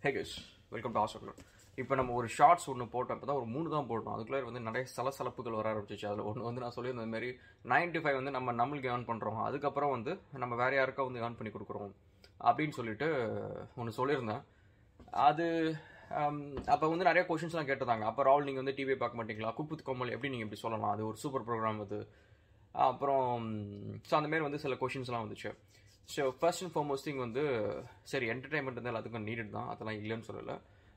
hey guys welcome to ஆசோக்லர் இப்போ நம்ம ஒரு ஷார்ட்ஸ் ஒன்று போட்டோம் இப்போ தான் ஒரு மூணு தான் போட்டோம் அதுக்குள்ளே வந்து நிறைய சலசலப்புகள் வர ஆரம்பிச்சிச்சு அதில் ஒன்று வந்து நான் சொல்லியிருந்த மாதிரி நைன்டி ஃபைவ் வந்து நம்ம நம்மளுக்கு ஏர்ன் பண்ணுறோம் அதுக்கப்புறம் வந்து நம்ம வேற யாருக்கா வந்து ஏர்ன் பண்ணி கொடுக்குறோம் அப்படின்னு சொல்லிட்டு ஒன்று சொல்லியிருந்தேன் அது அப்போ வந்து நிறைய கொஷின்ஸ்லாம் கேட்டிருந்தாங்க அப்போ ராகுல் நீங்கள் வந்து டிவியை பார்க்க மாட்டீங்களா குக் வித் கோமல் எப்படி நீங்கள் இப்படி சொல்லலாம் அது ஒரு சூப்பர் ப்ரோக்ராம் அது அப்புறம் ஸோ அந்த மாதிரி வந்து சில கொஷின்ஸ்லாம் வந்துச்சு so first and foremost thing வந்து சரி என்டர்டைன்மெண்ட் வந்து எல்லாத்துக்கும் நீடட் தான் அதெல்லாம் இல்லைன்னு சொல்லலை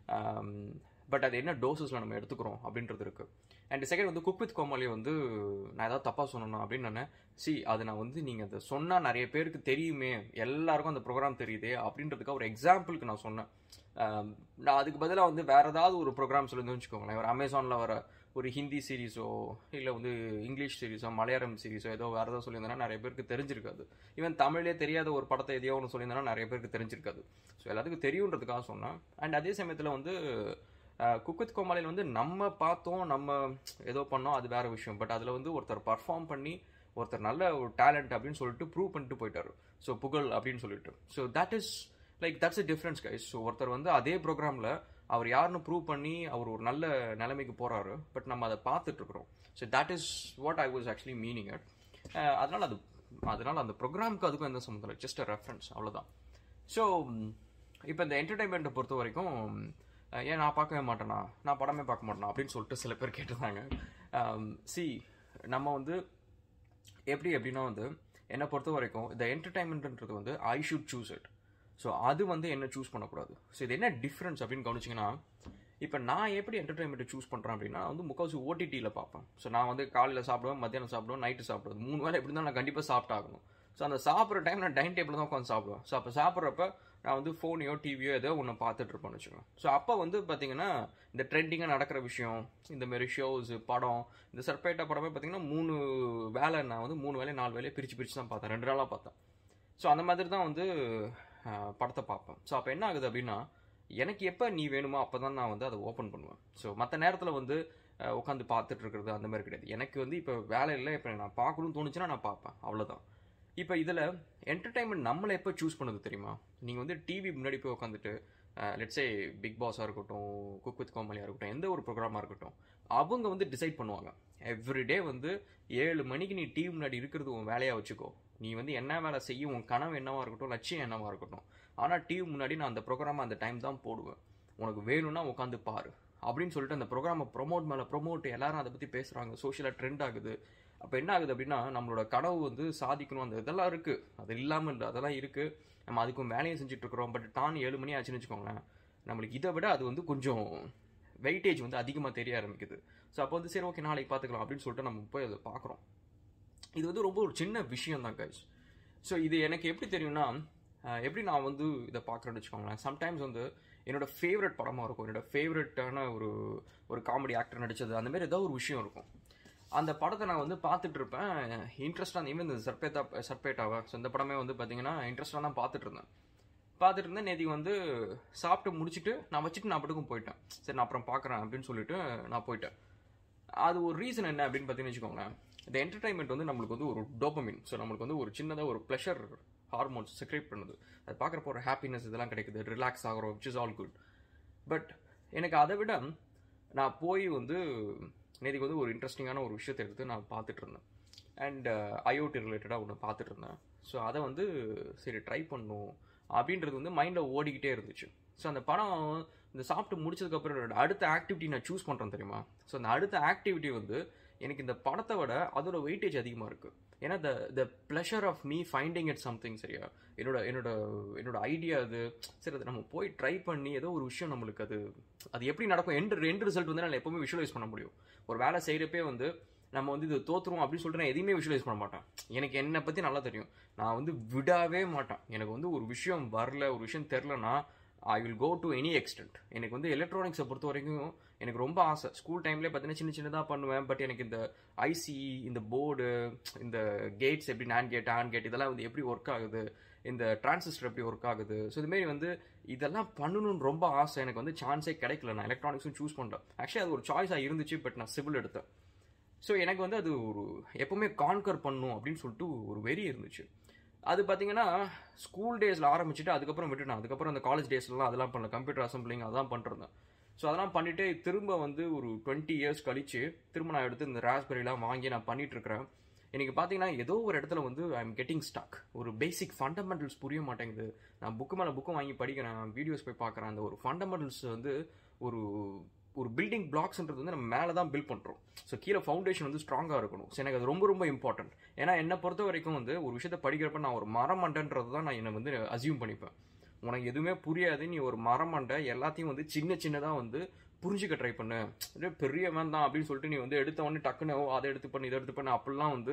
பட் அது என்ன டோசஸில் நம்ம எடுத்துக்கிறோம் அப்படின்றது இருக்குது அண்ட் செகண்ட் வந்து குக் வித் கோமாளி வந்து நான் ஏதாவது தப்பாக சொன்னேன் அப்படின்னு நான் சி அது நான் வந்து நீங்கள் அதை சொன்னால் நிறைய பேருக்கு தெரியுமே எல்லாருக்கும் அந்த ப்ரோக்ராம் தெரியுதே அப்படின்றதுக்கு ஒரு எக்ஸாம்பிளுக்கு நான் சொன்னேன் நான் அதுக்கு பதிலாக வந்து வேறு ஏதாவது ஒரு ப்ரோக்ராம் சொல்லுன்னு வச்சுக்கோங்களேன் ஒரு அமேசானில் வர ஒரு ஹிந்தி சீரீஸோ இல்லை வந்து இங்கிலீஷ் சீரீஸோ மலையாளம் சீரீஸோ ஏதோ வேறு ஏதாவது சொல்லியிருந்தேன்னா நிறைய பேருக்கு தெரிஞ்சிருக்காது ஈவன் தமிழ்லேயே தெரியாத ஒரு படத்தை எதையோ ஒன்று சொல்லியிருந்தேன்னா நிறைய பேருக்கு தெரிஞ்சிருக்காது ஸோ எல்லாத்துக்கும் தெரியுன்றதுக்காக சொன்னேன் அண்ட் அதே சமயத்தில் வந்து குக் வித் கோமாளியில் வந்து நம்ம பார்த்தோம் நம்ம ஏதோ பண்ணோம் அது வேற விஷயம் பட் அதில் வந்து ஒருத்தர் பர்ஃபார்ம் பண்ணி ஒருத்தர் நல்ல ஒரு டேலண்ட் அப்படின்னு சொல்லிட்டு ப்ரூவ் பண்ணிட்டு போயிட்டாரு ஸோ புகழ் அப்படின்னு சொல்லிட்டு so that is like that's a difference guys so ஒருத்தர் வந்து அதே ப்ரோக்ராமில் அவர் யாருன்னு ப்ரூவ் பண்ணி அவர் ஒரு நல்ல நிலைமைக்கு போகிறாரு பட் நம்ம அதை பார்த்துட்டு இருக்கிறோம் so that is what I was actually meaning it அதனால் அது அதனால் அந்த ப்ரோக்ராமுக்கு அதுக்கும் எந்த சம்மந்தம் இல்லை ஜஸ்ட் அ ரெஃபரன்ஸ் அவ்வளோதான் ஸோ இப்போ இந்த என்டர்டைன்மெண்ட்டை பொறுத்த வரைக்கும் ஏன் நான் பார்க்கவே மாட்டேனா நான் படமே பார்க்க மாட்டேனா அப்படின்னு சொல்லிட்டு சில பேர் கேட்டிருந்தாங்க சி நம்ம வந்து எப்படி எப்படின்னா வந்து என்னை பொறுத்த வரைக்கும் இந்த என்டர்டைன்மெண்ட்ன்றது வந்து I should choose it so அது வந்து என்ன சூஸ் பண்ணக்கூடாது ஸோ இது என்ன டிஃப்ரென்ஸ் அப்படின்னு கவனிச்சிங்கன்னா இப்போ நான் எப்படி என்டர்டைன்மெண்ட்டை சூஸ் பண்ணுறேன் அப்படின்னா வந்து முக்கால்வாசி ஓடிடியில் பார்ப்பேன் ஸோ நான் வந்து காலையில் சாப்பிடுவேன் மத்தியானம் சாப்பிடுவேன் நைட்டு சாப்பிடுவேன் மூணு வேலை எப்படி தான் நான் கண்டிப்பாக சாப்பிட்டாகணும் ஸோ அந்த சாப்பிட்ற டைம் நான் டைனிங் டேபிள் தான் உட்காந்து சாப்பிடுவேன் ஸோ அப்போ சாப்பிட்றப்ப நான் வந்து ஃபோனையோ டிவியோ ஏதோ ஒன்று பார்த்துட்டு இருப்பேன்னு வச்சுக்கோங்க ஸோ அப்போ வந்து பார்த்தீங்கன்னா இந்த ட்ரெண்டிங்காக நடக்கிற விஷயம் இந்த மாதிரி ஷோஸ் படம் இந்த சர்பேட்டா படமே பார்த்தீங்கன்னா மூணு வேலை நான் வந்து மூணு வேலையை நாலு வேலையை பிரித்து பிரித்து தான் பார்த்தேன் ரெண்டு நாளாக பார்த்தேன் ஸோ அந்த மாதிரி தான் வந்து படத்தை பார்ப்பேன் ஸோ அப்போ என்ன ஆகுது அப்படின்னா எனக்கு எப்போ நீ வேணுமோ அப்போ தான் நான் வந்து அதை ஓப்பன் பண்ணுவேன் ஸோ மற்ற நேரத்தில் வந்து உட்காந்து பார்த்துட்டு இருக்கிறது அந்த மாதிரி கிடையாது எனக்கு வந்து இப்போ வேலை இல்லை இப்போ நான் பார்க்கணும்னு தோணுச்சுன்னா நான் பார்ப்பேன் அவ்வளோதான் இப்போ இதில் என்டர்டைன்மெண்ட் நம்மளை எப்போ சூஸ் பண்ணுது தெரியுமா நீங்கள் வந்து டிவி முன்னாடி போய் உட்காந்துட்டு லெட்ஸே பிக் பாஸாக இருக்கட்டும் குக் வித் கோமாளியாக இருக்கட்டும் எந்த ஒரு ப்ரோக்ராமாக இருக்கட்டும் அவங்க வந்து டிசைட் பண்ணுவாங்க எவ்ரிடே வந்து ஏழு மணிக்கு நீ டிவி முன்னாடி இருக்கிறது உன் வேலையாக வச்சுக்கோ நீ வந்து என்ன வேலை செய்யும் உன் கனவு என்னவாக இருக்கட்டும் லட்சியம் என்னவாக இருக்கட்டும் ஆனால் டிவி முன்னாடி நான் அந்த ப்ரோக்ராமை அந்த டைம் தான் போடுவேன் உனக்கு வேணும்னா உட்காந்து பாரு அப்படின்னு சொல்லிட்டு அந்த ப்ரோக்ராமை ப்ரொமோட் மேலே ப்ரொமோட் எல்லாரும் அதை பற்றி பேசுகிறாங்க சோஷியலாக ட்ரெண்ட் ஆகுது அப்போ என்ன ஆகுது அப்படின்னா நம்மளோட கனவு வந்து சாதிக்கணும் அந்த இதெல்லாம் இருக்குது அது இல்லாமல் இல்லை அதெல்லாம் இருக்குது நம்ம அதுக்கும் வேலையும் செஞ்சுட்டு இருக்கிறோம் பட் டான் ஏழு மணி ஆச்சுன்னு வச்சுக்கோங்களேன் நம்மளுக்கு இதை விட அது வந்து கொஞ்சம் வெயிட்டேஜ் வந்து அதிகமாக தெரிய ஆரம்பிக்குது ஸோ அப்போ வந்து சரி ஓகே நாளைக்கு பார்த்துக்கலாம் அப்படின்னு சொல்லிட்டு நம்ம போய் அதை பார்க்குறோம் இது வந்து ரொம்ப ஒரு சின்ன விஷயம் தான் கைஸ் ஸோ இது எனக்கு எப்படி தெரியும்னா எப்படி நான் வந்து இதை பார்க்குறேன்னு வச்சுக்கோங்களேன் சம்டைம்ஸ் வந்து என்னோட ஃபேவரட் படமாக இருக்கும் என்னோட ஃபேவரட்டான ஒரு ஒரு காமெடி ஆக்டர் நடித்தது அந்த மாதிரி ஏதோ ஒரு விஷயம் இருக்கும் அந்த படத்தை நான் வந்து பார்த்துட்டு இருப்பேன் இன்ட்ரெஸ்டாக ஈவன் இந்த சர்பேட்டா சர்பேட்டாவை ஸோ இந்த படமே வந்து பார்த்தீங்கன்னா இன்ட்ரெஸ்டாக தான் பார்த்துட்டு இருந்தேன் பார்த்துட்டு இருந்தேன் நேற்று வந்து சாப்பிட்டு முடிச்சுட்டு நான் வச்சுட்டு நான் பட்டுக்கும் போயிட்டேன் சரி நான் அப்புறம் பார்க்குறேன் அப்படின்னு சொல்லிட்டு நான் போயிட்டேன் அது ஒரு ரீசன் என்ன அப்படின்னு பார்த்தீங்கன்னு வச்சுக்கோங்களேன் இந்த என்டர்டைன்மெண்ட் வந்து நம்மளுக்கு வந்து ஒரு டோப்பமின் ஸோ நம்மளுக்கு வந்து ஒரு சின்னதாக ஒரு ப்ளஷர் ஹார்மோன்ஸ் செக்ரேட் பண்ணுது அது பார்க்குறப்போ ஒரு ஹாப்பினஸ் இதெல்லாம் கிடைக்குது ரிலாக்ஸ் ஆகிறோம் which is all good but எனக்கு அதை விட நான் போய் வந்து நேற்றுக்கு வந்து ஒரு இன்ட்ரெஸ்டிங்கான ஒரு விஷயத்தை எடுத்து நான் பார்த்துட்டு இருந்தேன் அண்ட் ஐஓடி ரிலேட்டடாக ஒன்று பார்த்துட்டு இருந்தேன் ஸோ அதை வந்து சரி ட்ரை பண்ணும் அப்படின்றது வந்து மைண்டில் ஓடிக்கிட்டே இருந்துச்சு ஸோ அந்த படம் இந்த சாப்பிட்டு முடிச்சதுக்கப்புறம் அடுத்த ஆக்டிவிட்டி நான் சூஸ் பண்ணுறேன் தெரியுமா ஸோ அந்த அடுத்த ஆக்டிவிட்டி வந்து எனக்கு இந்த படத்தை விட அதோட வெயிட்டேஜ் அதிகமாக இருக்குது ஏன்னா the the pleasure of me finding it something சரியா என்னோட என்னோட என்னோட ஐடியா அது சரி அதை நம்ம போய் ட்ரை பண்ணி ஏதோ ஒரு விஷயம் நம்மளுக்கு அது அது எப்படி நடக்கும் எண்டு ரெண்டு ரிசல்ட் வந்து நான் எப்பவுமே விஷுவலைஸ் பண்ண முடியும் ஒரு வேலை செய்கிறப்பே வந்து நம்ம வந்து இது தோற்றுருவோம் அப்படின்னு சொல்லிட்டு நான் எதையுமே விஷுவலைஸ் பண்ண மாட்டேன் எனக்கு என்னை பற்றி நல்லா தெரியும் நான் வந்து விடவே மாட்டேன் எனக்கு வந்து ஒரு விஷயம் வரல ஒரு விஷயம் தெரிலனா I will go to any extent எனக்கு வந்து எலக்ட்ரானிக்ஸை பொறுத்த வரைக்கும் எனக்கு ரொம்ப ஆசை ஸ்கூல் டைம்லேயே பார்த்தீங்கன்னா சின்ன சின்னதாக பண்ணுவேன் பட் எனக்கு இந்த ஐசி இந்த போர்டு இந்த கேட்ஸ் எப்படி நான் கேட் ஆன் கேட் இதெல்லாம் வந்து எப்படி ஒர்க் ஆகுது இந்த டிரான்சிஸ்டர் எப்படி ஒர்க் ஆகுது ஸோ இதுமாரி வந்து இதெல்லாம் பண்ணணும்னு ரொம்ப ஆசை எனக்கு வந்து சான்ஸே கிடைக்கல நான் எலக்ட்ரானிக்ஸும் சூஸ் பண்ணிட்டேன் ஆக்சுவலி அது ஒரு சாய்ஸாக இருந்துச்சு பட் நான் சிவில் எடுத்தேன் ஸோ எனக்கு வந்து அது ஒரு எப்பவுமே கான்கர் பண்ணும் அப்படின்னு சொல்லிட்டு ஒரு வெறி இருந்துச்சு அது பார்த்தீங்கன்னா ஸ்கூல் டேஸில் ஆரம்பிச்சுட்டு அதுக்கப்புறம் விட்டுட்டேன் அதுக்கப்புறம் அந்த காலேஜ் டேஸ்லாம் அதெல்லாம் பண்ணல கம்ப்யூட்டர் அசம்பிளிங் அதெல்லாம் பண்ணிருந்தேன் ஸோ அதெல்லாம் பண்ணிட்டு திரும்ப வந்து ஒரு டுவெண்ட்டி இயர்ஸ் கழிச்சு திரும்ப நான் எடுத்து இந்த ராஸ்பெரிலாம் வாங்கி நான் பண்ணிட்டு இருக்கிறேன் எனக்கு பார்த்தீங்கன்னா ஏதோ ஒரு இடத்துல வந்து ஐ எம் கெட்டிங் ஸ்டாக் ஒரு பேசிக் ஃபண்டமெண்டல்ஸ் புரிய மாட்டேங்குது நான் புக்கு மேலே புக்கு வாங்கி படிக்கிறேன் வீடியோஸ் போய் பார்க்குறேன் அந்த ஒரு ஃபண்டமெண்டல்ஸ் வந்து ஒரு ஒரு பில்டிங் பிளாக்ஸ்ன்றது வந்து நம்ம மேலே தான் பில்ட் பண்ணுறோம் ஸோ கீழே ஃபவுண்டேஷன் வந்து ஸ்ட்ராங்காக இருக்கணும் ஸோ எனக்கு அது ரொம்ப ரொம்ப இம்பார்ட்டன்ட் ஏன்னா என்னை பொறுத்த வரைக்கும் வந்து ஒரு விஷயத்தை படிக்கிறப்ப நான் ஒரு மரம் மண்டன்றது தான் நான் என்னை வந்து அசியூம் பண்ணிப்பேன் உனக்கு எதுவுமே புரியாது நீ ஒரு மரம் மண்டை எல்லாத்தையும் வந்து சின்ன சின்னதாக வந்து புரிஞ்சுக்க ட்ரை பண்ணு அப்படியே பெரியவன் தான் அப்படின்னு சொல்லிட்டு நீ வந்து எடுத்த உடனே டக்குன்னு ஓ அதை எடுத்து பண்ணு இதை எடுத்து பண்ணு அப்படிலாம் வந்து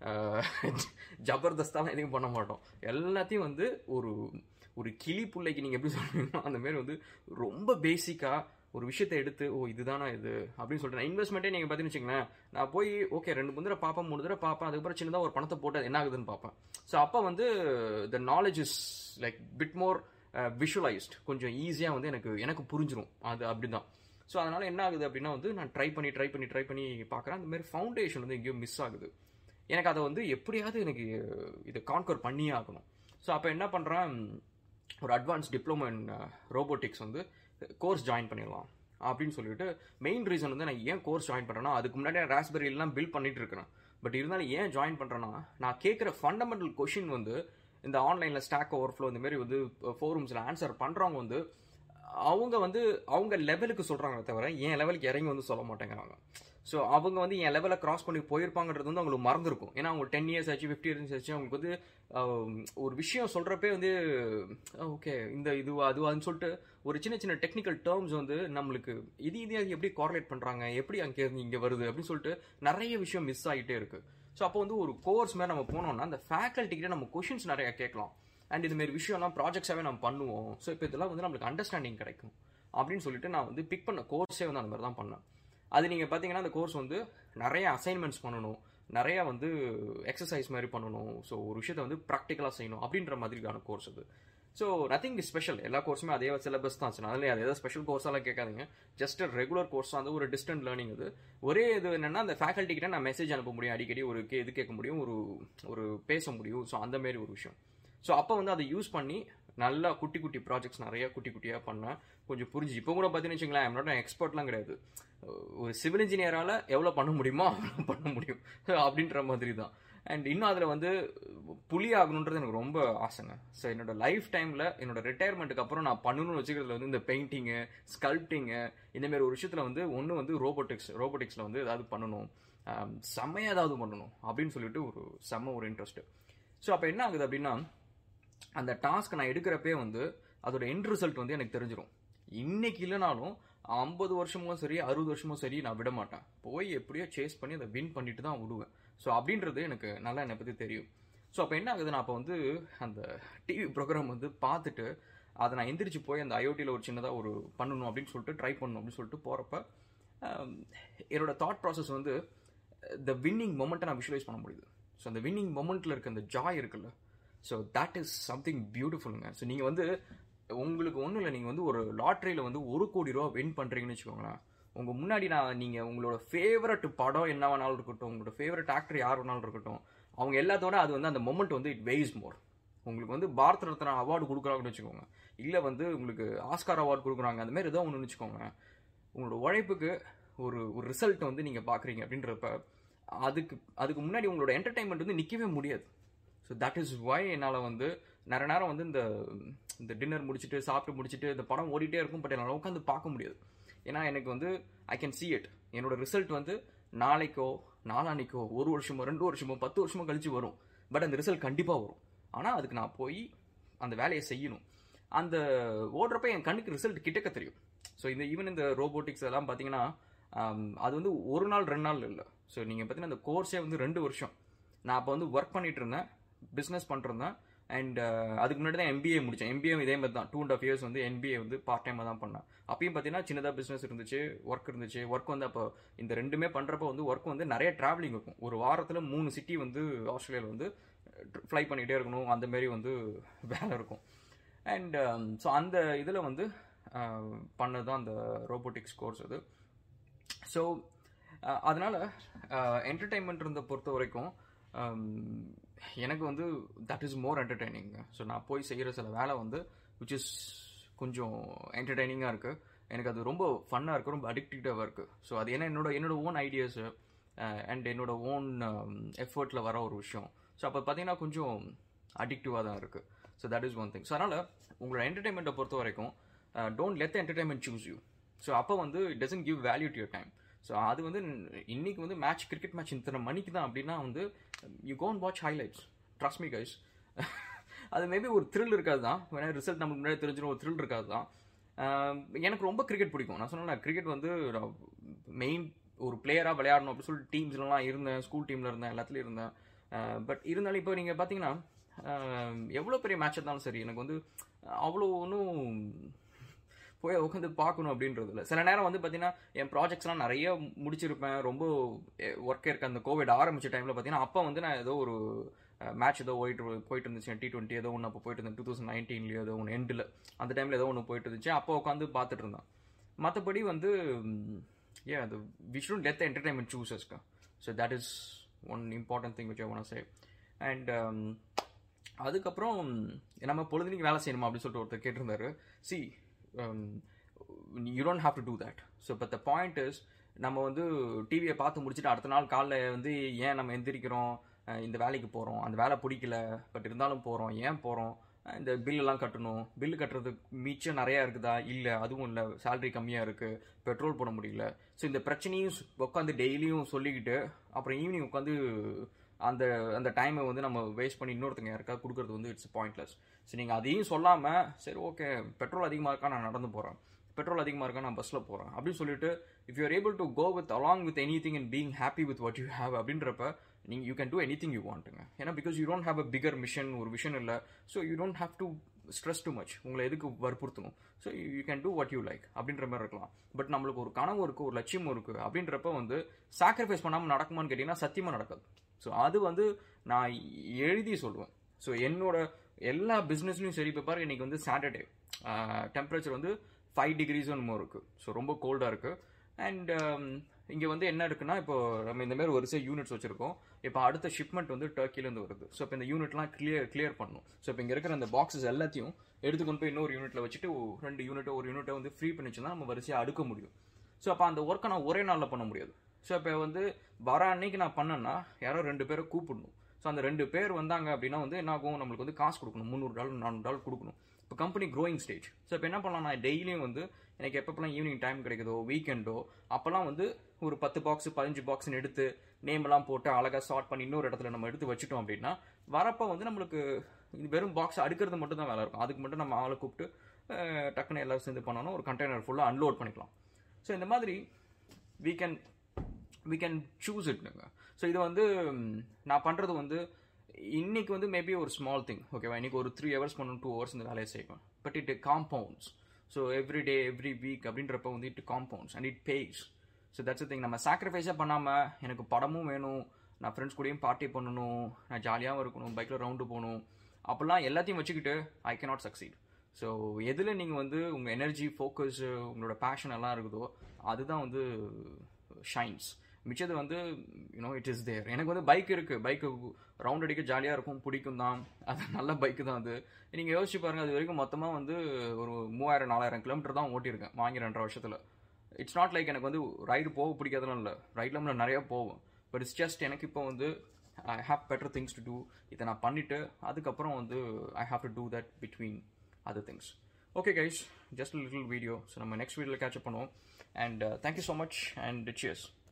ஜபர்தஸ்தாலாம் எதையும் பண்ண மாட்டோம் எல்லாத்தையும் வந்து ஒரு ஒரு கிளி பிள்ளைக்கு நீங்கள் எப்படி சொல்லுவீங்களோ அந்த மாதிரி வந்து ரொம்ப பேசிக்காக ஒரு விஷயத்தை எடுத்து ஓ இதுதானா இது அப்படின்னு சொல்லிட்டு நான் இன்வெஸ்ட்மெண்ட்டே நீங்கள் பார்த்தீங்கன்னு வச்சுங்களேன் நான் போய் ஓகே ரெண்டு மூணு தடவை பார்ப்பேன் மூணு தடவை பார்ப்பேன் அதுக்கப்புறம் சின்னதாக ஒரு பணத்தை போட்டு அது என்ன ஆகுதுன்னு பார்ப்பேன் ஸோ அப்போ வந்து the knowledge is like bit more visualized கொஞ்சம் ஈஸியாக வந்து எனக்கு எனக்கு புரிஞ்சிடும் அது அப்படி தான் ஸோ அதனால் என்ன ஆகுது அப்படின்னா வந்து நான் ட்ரை பண்ணி ட்ரை பண்ணி ட்ரை பண்ணி பார்க்குறேன் அந்த மாதிரி ஃபவுண்டேஷன் வந்து எங்கேயோ மிஸ் ஆகுது எனக்கு அதை வந்து எப்படியாவது எனக்கு இதை கான்கர் பண்ணியே ஆகணும் ஸோ அப்போ என்ன பண்ணுறேன் ஒரு அட்வான்ஸ் டிப்ளமோ இன் ரோபோட்டிக்ஸ் வந்து கோர்ஸ் ஜாயின் பண்ணிடலாம் அப்படின்னு சொல்லிட்டு மெயின் ரீசன் வந்து நான் ஏன் கோர்ஸ் ஜாயின் பண்ணுறேன்னா அதுக்கு முன்னாடி நான் ராஸ்பெரிலாம் பில்ட் பண்ணிட்டு இருக்கிறேன் பட் இருந்தாலும் ஏன் ஜாயின் பண்ணுறேன்னா நான் கேட்குற ஃபண்டமெண்டல் கொஷின் வந்து இந்த ஆன்லைனில் ஸ்டாக் ஓவர்ஃப்ளோ இந்த மாதிரி வந்து ஃபோரம்ஸில் ஆன்சர் பண்ணுறவங்க வந்து அவங்க வந்து அவங்க லெவலுக்கு சொல்கிறாங்க தவிர என் லெவலுக்கு இறங்கி வந்து சொல்ல மாட்டேங்கிறாங்க ஸோ அவங்க வந்து என் லெவலில் கிராஸ் பண்ணி போயிருப்பாங்கன்றது வந்து அவங்களுக்கு மறந்துருக்கும் ஏன்னா அவங்க டென் இயர்ஸ் ஆச்சு ஃபிஃப்டி இயர்ஸ் ஆச்சு அவங்களுக்கு வந்து ஒரு விஷயம் சொல்கிறப்பே வந்து ஓகே இந்த இது அதுவான்னு சொல்லிட்டு ஒரு சின்ன சின்ன டெக்னிக்கல் டேர்ம்ஸ் வந்து நம்மளுக்கு இது இது எப்படி கார்லேட் பண்ணுறாங்க எப்படி அங்கே இருந்து இங்கே வருது அப்படின்னு சொல்லிட்டு நிறைய விஷயம் மிஸ் ஆகிட்டே இருக்குது ஸோ அப்போ வந்து ஒரு கோர்ஸ் மாதிரி நம்ம போனோம்னா அந்த ஃபேக்கல்ட்டிக்கிட்ட நம்ம கொஷின்ஸ் நிறைய கேட்கலாம் அண்ட் இதுமாரி விஷயம்லாம் ப்ராஜெக்ட்ஸாகவே நம்ம பண்ணுவோம் ஸோ இப்போ இதெல்லாம் வந்து நம்மளுக்கு அண்டர்ஸ்டாண்டிங் கிடைக்கும் அப்படின்னு சொல்லிட்டு நான் வந்து பிக் பண்ண கோர்ஸே வந்து அந்த மாதிரி தான் பண்ணேன் அது நீங்கள் பார்த்தீங்கன்னா அந்த கோர்ஸ் வந்து நிறைய அசைன்மெண்ட்ஸ் பண்ணணும் நிறைய வந்து எக்ஸசைஸ் மாதிரி பண்ணணும் ஸோ ஒரு விஷயத்தை வந்து ப்ராக்டிக்கலாக செய்யணும் அப்படின்ற மாதிரியான கோர்ஸ் அது ஸோ நத்திங் இஸ் ஸ்பெஷல் எல்லா கோர்ஸுமே அதே சிலபஸ் தான் அதனால அது ஏதாவது ஸ்பெஷல் கோர்ஸாலாம் கேட்காதீங்க ஜஸ்ட் ரெகுலர் கோர்ஸ் வந்து ஒரு டிஸ்டன்ட் லேர்னிங் அது ஒரே இது என்னன்னா அந்த ஃபேக்கல்ட்டி கிட்ட நான் மெசேஜ் அனுப்ப முடியும் அடிக்கடி ஒரு கே இது கேட்க முடியும் ஒரு ஒரு பேச முடியும் ஸோ அந்த மாதிரி ஒரு விஷயம் ஸோ அப்போ வந்து அதை யூஸ் பண்ணி நல்லா குட்டி குட்டி ப்ராஜெக்ட்ஸ் நிறைய குட்டி குட்டியாக பண்ணேன் கொஞ்சம் புரிஞ்சு இப்போ கூட பார்த்தீங்கன்னு வச்சுங்களேன் என்னோட எக்ஸ்பர்ட்லாம் கிடையாது ஒரு சிவில் இன்ஜினியரால் எவ்வளோ பண்ண முடியுமோ அவ்வளோ பண்ண முடியும் அப்படின்ற மாதிரி தான் அண்ட் இன்னும் அதில் வந்து புலி ஆகணுன்றது எனக்கு ரொம்ப ஆசைங்க ஸோ என்னோட லைஃப் டைமில் என்னோட ரிட்டையர்மெண்ட்டுக்கு அப்புறம் நான் பண்ணணும்னு வச்சுக்கிறதுல வந்து இந்த பெயிண்டிங்கு ஸ்கல்ப்டிங்கு இந்தமாரி ஒரு விஷயத்தில் வந்து ஒன்று வந்து ரோபோட்டிக்ஸ் ரோபோட்டிக்ஸில் வந்து ஏதாவது பண்ணணும் செம்மையாக ஏதாவது பண்ணணும் அப்படின்னு சொல்லிட்டு ஒரு செம்ம ஒரு இன்ட்ரெஸ்ட்டு ஸோ அப்போ என்ன ஆகுது அப்படின்னா அந்த டாஸ்க் நான் எடுக்கிறப்பே வந்து அதோட எண்ட் ரிசல்ட் வந்து எனக்கு தெரிஞ்சிடும் இன்னைக்கு இல்லைனாலும் ஐம்பது வருஷமும் சரி அறுபது வருஷமும் சரி நான் விட மாட்டேன் போய் எப்படியோ சேஸ் பண்ணி அதை வின் பண்ணிட்டு தான் விடுவேன் ஸோ அப்படின்றது எனக்கு நல்லா என்னை பற்றி தெரியும் ஸோ அப்போ என்ன ஆகுது நான் அப்போ வந்து அந்த டிவி ப்ரோக்ராம் வந்து பார்த்துட்டு அதை நான் எந்திரிச்சு போய் அந்த ஐஓடியில் ஒரு சின்னதாக ஒரு பண்ணணும் அப்படின்னு சொல்லிட்டு ட்ரை பண்ணணும் அப்படின்னு சொல்லிட்டு போகிறப்ப என்னோட தாட் ப்ராசஸ் வந்து த வின்னிங் மொமெண்ட்டை நான் விஷுவலைஸ் பண்ண முடியுது ஸோ அந்த வின்னிங் மொமெண்ட்டில் இருக்க அந்த ஜாய் இருக்குல்ல ஸோ தட் இஸ் சம்திங் பியூட்டிஃபுல்லுங்க ஸோ நீங்கள் வந்து உங்களுக்கு ஒன்றும் இல்லை நீங்கள் வந்து ஒரு லாட்ரியில் வந்து ஒரு கோடி ரூபா வின் பண்ணுறீங்கன்னு வச்சுக்கோங்களேன் உங்கள் முன்னாடி நான் நீங்கள் உங்களோட ஃபேவரட் படம் என்ன வேணாலும் இருக்கட்டும் உங்களோட ஃபேவரட் ஆக்டர் யார் வேணாலும் இருக்கட்டும் அவங்க எல்லாத்தோட அது வந்து அந்த மொமெண்ட் வந்து இட் வெய்ஸ் மோர் உங்களுக்கு வந்து பாரத் ரத்னா அவார்டு கொடுக்குறாங்கன்னு வச்சுக்கோங்க இல்லை வந்து உங்களுக்கு ஆஸ்கார் அவார்டு கொடுக்குறாங்க அந்த மாதிரி ஏதோ ஒன்று வச்சுக்கோங்க உங்களோட உழைப்புக்கு ஒரு ஒரு ரிசல்ட் வந்து நீங்கள் பார்க்குறீங்க அப்படின்றப்ப அதுக்கு அதுக்கு முன்னாடி உங்களோட என்டர்டைன்மெண்ட் வந்து நிற்கவே முடியாது ஸோ தட் இஸ் ஒய் என்னால் வந்து நிறைய நேரம் வந்து இந்த இந்த டின்னர் முடிச்சுட்டு சாப்பிட்டு முடிச்சுட்டு இந்த படம் ஓடிட்டே இருக்கும் பட் என்னால் உட்காந்து பார்க்க முடியாது ஏன்னா எனக்கு வந்து ஐ கேன் சி இட் என்னோட ரிசல்ட் வந்து நாளைக்கோ நாளானிக்கோ ஒரு வருஷமோ ரெண்டு வருஷமோ பத்து வருஷமோ கழிச்சு வரும் பட் அந்த ரிசல்ட் கண்டிப்பாக வரும் ஆனால் அதுக்கு நான் போய் அந்த வேலையை செய்யணும் அந்த ஓடுறப்ப என் கண்ணுக்கு ரிசல்ட் கிட்டக்க தெரியும் ஸோ இந்த ஈவன் இந்த ரோபோட்டிக்ஸ் எல்லாம் பார்த்தீங்கன்னா அது வந்து ஒரு நாள் ரெண்டு நாள் இல்லை ஸோ நீங்கள் பார்த்தீங்கன்னா அந்த கோர்ஸே வந்து ரெண்டு வருஷம் நான் அப்போ வந்து ஒர்க் பண்ணிட்டு இருந்தேன் பிஸ்னஸ் பண்ணிருந்தேன் அண்ட் அதுக்கு முன்னாடி தான் எம்பிஏ முடித்தேன் எம்பிஏ இதே மாதிரி தான் டூ அண்ட் ஆஃப் இயர்ஸ் வந்து என்பிஏ வந்து பார்ட் டைமாக தான் பண்ணேன் அப்பயும் பார்த்தீங்கன்னா சின்னதாக பிஸ்னஸ் இருந்துச்சு ஒர்க் இருந்துச்சு ஒர்க் வந்து அப்போ இந்த ரெண்டுமே பண்ணுறப்ப வந்து ஒர்க் வந்து நிறைய ட்ராவலிங் இருக்கும் ஒரு வாரத்தில் மூணு சிட்டி வந்து ஆஸ்திரேலியாவில் வந்து ஃப்ளை பண்ணிக்கிட்டே இருக்கணும் அந்த மாரி வந்து வேலை இருக்கும் அண்ட் ஸோ அந்த இதில் வந்து பண்ணது தான் அந்த ரோபோட்டிக்ஸ் கோர்ஸ் அது ஸோ அதனால் என்டர்டைன்மெண்ட் இருந்த பொறுத்த வரைக்கும் எனக்கு வந்து that is more entertaining so நான் போய் செய்கிற சில வேலை வந்து விச் இஸ் கொஞ்சம் என்டர்டெய்னிங்காக இருக்குது எனக்கு அது ரொம்ப ஃபன்னாக இருக்குது ரொம்ப அடிக்டிவாக இருக்குது ஸோ அது என்ன என்னோட என்னோட ஓன் ஐடியாஸு அண்ட் என்னோட ஓன் எஃபர்ட்டில் வர ஒரு விஷயம் ஸோ அப்போ பார்த்தீங்கன்னா கொஞ்சம் அடிக்டிவாக தான் இருக்குது so that is one thing so அதனால் உங்களோட என்டர்டைன்மெண்ட்டை பொறுத்த வரைக்கும் don't let entertainment choose you so அப்போ வந்து it doesn't give value to your time so அது வந்து இன்னைக்கு வந்து மேட்ச் கிரிக்கெட் மேட்ச் இத்தனை மணிக்கு தான் அப்படின்னா வந்து you gonna watch highlights trust me guys அது மேபி ஒரு த்ரில் இருக்காது தான் வேணா ரிசல்ட் நமக்கு முன்னாடி தெரிஞ்சிடும் ஒரு த்ரில் இருக்காது தான் எனக்கு ரொம்ப கிரிக்கெட் பிடிக்கும் நான் சொன்னேன் கிரிக்கெட் வந்து மெயின் ஒரு பிளேயராக விளையாடணும் அப்படின்னு சொல்லிட்டு டீம்ஸ்லாம் இருந்தேன் ஸ்கூல் டீமில் இருந்தேன் எல்லாத்துலேயும் இருந்தேன் பட் இருந்தாலும் இப்போ நீங்கள் பார்த்தீங்கன்னா எவ்வளோ பெரிய மேட்ச் இருந்தாலும் சரி எனக்கு வந்து அவ்வளோ ஒன்றும் போய் உட்காந்து பார்க்கணும் அப்படின்றது இல்லை சில நேரம் வந்து பார்த்தீங்கன்னா என் ப்ராஜெக்ட்ஸ்லாம் நிறைய முடிச்சிருப்பேன் ரொம்ப ஒர்க்கே இருக்க அந்த கோவிட் ஆரம்பிச்ச டைமில் பார்த்தீங்கன்னா அப்போ வந்து நான் ஏதோ ஒரு மேட்ச் ஏதோ போயிட்டு போயிட்டு இருந்துச்சு டி டுவெண்ட்டி ஏதோ ஒன்று அப்போ போயிட்டு இருந்தேன் டூ தௌசண்ட் நைன்டீன்லேயோ ஏதோ ஒன்று எண்டில் அந்த டைமில் ஏதோ ஒன்று போயிட்டு இருந்துச்சு அப்போ உட்காந்து பார்த்துட்டு இருந்தேன் மற்றபடி வந்து ஏன் அது we should let the entertainment சூஸஸ்க்கா so that is one important thing which I want say and அதுக்கப்புறம் நம்ம பொழுதுனிக்கு வேலை செய்யணுமா அப்படின்னு சொல்லிட்டு ஒருத்தர் கேட்டிருந்தாரு see you don't have to do that so but the point is நம்ம வந்து டிவியை பார்த்து முடிச்சுட்டு அடுத்த நாள் காலைல வந்து ஏன் நம்ம எந்திரிக்கிறோம் இந்த வேலைக்கு போகிறோம் அந்த வேலை பிடிக்கல பட் இருந்தாலும் போகிறோம் ஏன் போகிறோம் இந்த பில்லெல்லாம் கட்டணும் பில்லு கட்டுறதுக்கு மிச்சம் நிறையா இருக்குதா இல்லை அதுவும் இல்லை சேலரி கம்மியாக இருக்குது பெட்ரோல் போட முடியல ஸோ இந்த பிரச்சனையும் உட்காந்து டெய்லியும் சொல்லிக்கிட்டு அப்புறம் ஈவினிங் உட்காந்து அந்த அந்த டைமை வந்து நம்ம வேஸ்ட் பண்ணி இன்னொருத்தங்க யாருக்கா கொடுக்குறது வந்து இட்ஸ் பாயிண்ட்லெஸ் ஸோ நீங்கள் அதையும் சொல்லாமல் சரி ஓகே பெட்ரோல் அதிகமாக இருக்கா நான் நடந்து போகிறேன் பெட்ரோல் அதிகமாக இருக்கா நான் பஸ்ஸில் போகிறேன் அப்படின்னு சொல்லிட்டு if you are able to go with along with anything and being happy with what you have அப்படின்றப்ப நீங்கள் you can do anything you வாண்ட்டுங்க ஏன்னா because you don't have a bigger mission ஒரு விஷன் இல்லை so you don't have to stress too much உங்களை எதுக்கு வற்புறுத்தணும் so you can do what you like அப்படின்ற மாதிரி இருக்கலாம் பட் நம்மளுக்கு ஒரு கனவு இருக்குது ஒரு லட்சியம் இருக்குது அப்படின்றப்ப வந்து சாக்ரிஃபைஸ் பண்ணாமல் நடக்குமான்னு கேட்டிங்கன்னா சத்தியமாக நடக்காது ஸோ அது வந்து நான் எழுதி சொல்லுவேன் ஸோ என்னோட எல்லா பிஸ்னஸ்லையும் சரி இப்போ பாருங்க இன்னைக்கு வந்து சாட்டர்டே டெம்பரேச்சர் வந்து ஃபைவ் டிகிரிஸ் என்னமோ இருக்குது ஸோ ரொம்ப கோல்டாக இருக்குது அண்ட் இங்கே வந்து என்ன இருக்குன்னா இப்போ நம்ம இந்த மாதிரி ஒரு சில யூனிட்ஸ் வச்சிருக்கோம் இப்போ அடுத்த ஷிப்மெண்ட் வந்து டர்க்கிலேருந்து வருது ஸோ இப்போ இந்த யூனிட்லாம் கிளியர் கிளியர் பண்ணணும் ஸோ இப்போ இங்கே இருக்கிற அந்த பாக்ஸஸ் எல்லாத்தையும் எடுத்துக்கொண்டு போய் இன்னொரு யூனிட்டில் வச்சுட்டு ரெண்டு யூனிட்டோ ஒரு யூனிட்டை வந்து ஃப்ரீ பண்ணிச்சுன்னா நம்ம வரிசையாக அடுக்க முடியும் ஸோ அப்போ அந்த ஒர்க்கை நான் ஒரே நாளில் பண்ண முடியாது ஸோ இப்போ வந்து வர அன்னைக்கு நான் பண்ணேன்னா யாரோ ரெண்டு பேரை கூப்பிடணும் ஸோ அந்த ரெண்டு பேர் வந்தாங்க அப்படின்னா வந்து என்ன ஆகும் நம்மளுக்கு வந்து காசு கொடுக்கணும் முந்நூறு டாலர் நானூறு டாலர் கொடுக்கணும் இப்போ கம்பெனி க்ரோயிங் ஸ்டேஜ் ஸோ இப்போ என்ன பண்ணலாம் நான் டெய்லியும் வந்து எனக்கு எப்பப்பெல்லாம் ஈவினிங் டைம் கிடைக்குதோ வீக்கெண்டோ அப்போல்லாம் வந்து ஒரு பத்து பாக்ஸ் பதினஞ்சு பாக்ஸ்னு எடுத்து நேம்லாம் போட்டு அழகாக ஷார்ட் பண்ணி இன்னொரு இடத்துல நம்ம எடுத்து வச்சுட்டோம் அப்படின்னா வரப்போ வந்து நம்மளுக்கு இது வெறும் பாக்ஸ் அடுக்கிறது மட்டும் தான் வேலை இருக்கும் அதுக்கு மட்டும் நம்ம ஆளை கூப்பிட்டு டக்குன்னு எல்லாம் சேர்ந்து பண்ணணும் ஒரு கண்டெய்னர் ஃபுல்லாக அன்லோட் பண்ணிக்கலாம் ஸோ இந்த மாதிரி we can we can choose இட்னுங்க ஸோ இது வந்து நான் பண்ணுறது வந்து இன்னைக்கு வந்து மேபி ஒரு ஸ்மால் திங் ஓகேவா இன்னைக்கு ஒரு த்ரீ ஹவர்ஸ் பண்ணணும் டூ ஹவர்ஸ் இந்த வேலையை செய்வேன் but it compounds so every day every week அப்படின்றப்ப வந்து it compounds and it pays so that's thing நம்ம சாக்ரிஃபைஸாக பண்ணாமல் எனக்கு படமும் வேணும் நான் ஃப்ரெண்ட்ஸ் கூடயும் பார்ட்டி பண்ணணும் நான் ஜாலியாகவும் இருக்கணும் பைக்கில் ரவுண்டு போகணும் அப்போல்லாம் எல்லாத்தையும் வச்சுக்கிட்டு I can not succeed so எதில் நீங்கள் வந்து உங்கள் எனர்ஜி ஃபோக்கஸ் உங்களோட பேஷன் எல்லாம் இருக்குதோ அதுதான் வந்து ஷைன்ஸ் மிச்சது வந்து யூனோ இட் இஸ் தேர் எனக்கு வந்து பைக் இருக்குது பைக்கு ரவுண்ட் அடிக்க ஜாலியாக இருக்கும் பிடிக்கும் தான் அது நல்ல பைக்கு தான் அது நீங்கள் யோசிச்சு பாருங்கள் அது வரைக்கும் மொத்தமாக வந்து ஒரு மூவாயிரம் நாலாயிரம் கிலோமீட்டர் தான் ஓட்டியிருக்கேன் வாங்கி ரெண்டரை வருஷத்தில் இட்ஸ் நாட் லைக் எனக்கு வந்து ரைடு போக பிடிக்காதெல்லாம் இல்லை ரைடில் நான் நிறையா போவோம் பட் இட்ஸ் ஜஸ்ட் எனக்கு இப்போ வந்து I have better things to do இதை நான் பண்ணிவிட்டு அதுக்கப்புறம் வந்து I have to do that between other things okay guys just little video so நம்ம நெக்ஸ்ட் வீடியோவில் கேட்சப் பண்ணுவோம் and thank you so much and cheers